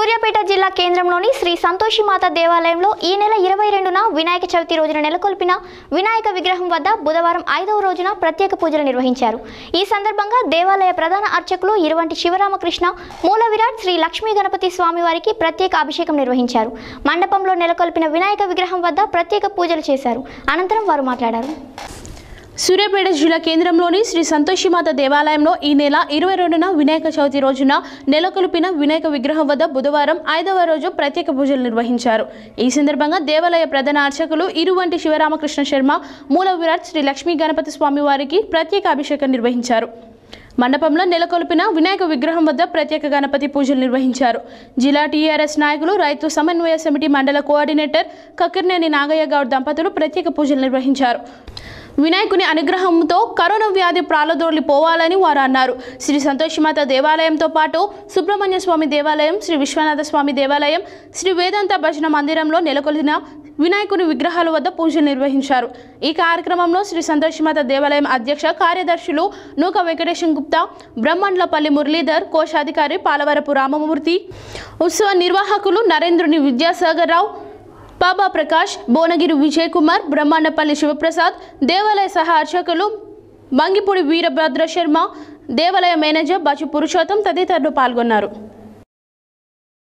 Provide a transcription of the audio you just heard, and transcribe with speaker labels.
Speaker 1: సూర్యాపేట జిల్లా కేంద్రంలోని శ్రీ సంతోషిమాత దేవాలయంలో ఈ నెల ఇరవై రెండున వినాయక చవితి రోజున నెలకొల్పిన వినాయక విగ్రహం వద్ద బుధవారం ఐదవ రోజున ప్రత్యేక పూజలు నిర్వహించారు ఈ సందర్భంగా దేవాలయ ప్రధాన అర్చకులు ఇరువంటి శివరామకృష్ణ మూల విరాట్ శ్రీ లక్ష్మీ గణపతి స్వామి వారికి ప్రత్యేక అభిషేకం నిర్వహించారు మండపంలో నెలకొల్పిన వినాయక విగ్రహం వద్ద ప్రత్యేక పూజలు చేశారు అనంతరం వారు మాట్లాడారు
Speaker 2: సూర్యాపేట జిల్లా కేంద్రంలోని శ్రీ సంతోషిమాత దేవాలయంలో ఈ నెల ఇరవై రెండున వినాయక చవితి రోజున నెలకొల్పిన వినాయక విగ్రహం వద్ద బుధవారం ఐదవ రోజు ప్రత్యేక పూజలు నిర్వహించారు ఈ సందర్భంగా దేవాలయ ప్రధాన అర్చకులు ఇరువంటి శివరామకృష్ణ శర్మ మూల విరాట్ శ్రీ లక్ష్మీ గణపతి స్వామి వారికి ప్రత్యేక అభిషేకం నిర్వహించారు మండపంలో నెలకొల్పిన వినాయక విగ్రహం వద్ద ప్రత్యేక గణపతి పూజలు నిర్వహించారు జిల్లా టీఆర్ఎస్ నాయకులు రైతు సమన్వయ సమితి మండల కోఆర్డినేటర్ కకిర్నేని నాగయ్య గౌడ్ దంపతులు ప్రత్యేక పూజలు నిర్వహించారు వినాయకుని అనుగ్రహంతో కరోనా వ్యాధి ప్రాలదోలి పోవాలని వారు అన్నారు శ్రీ సంతోషిమాత దేవాలయంతో పాటు సుబ్రహ్మణ్య స్వామి దేవాలయం శ్రీ విశ్వనాథ స్వామి దేవాలయం శ్రీ వేదాంత భజన మందిరంలో నెలకొల్పిన వినాయకుని విగ్రహాల వద్ద పూజలు నిర్వహించారు ఈ కార్యక్రమంలో శ్రీ సంతోషిమాత దేవాలయం అధ్యక్ష కార్యదర్శులు నూక వెంకటేశం గుప్తా బ్రహ్మండ్లపల్లి మురళీధర్ కోశాధికారి పాలవరపు రామమూర్తి ఉత్సవ నిర్వాహకులు నరేంద్రుని విద్యాసాగర్ రావు బాబా ప్రకాష్ భువనగిరి విజయ్ కుమార్ బ్రహ్మాండపల్లి శివప్రసాద్ దేవాలయ సహా అర్చకులు మంగిపూడి వీరభద్ర శర్మ దేవాలయ మేనేజర్ బచు పురుషోత్తం తదితరులు పాల్గొన్నారు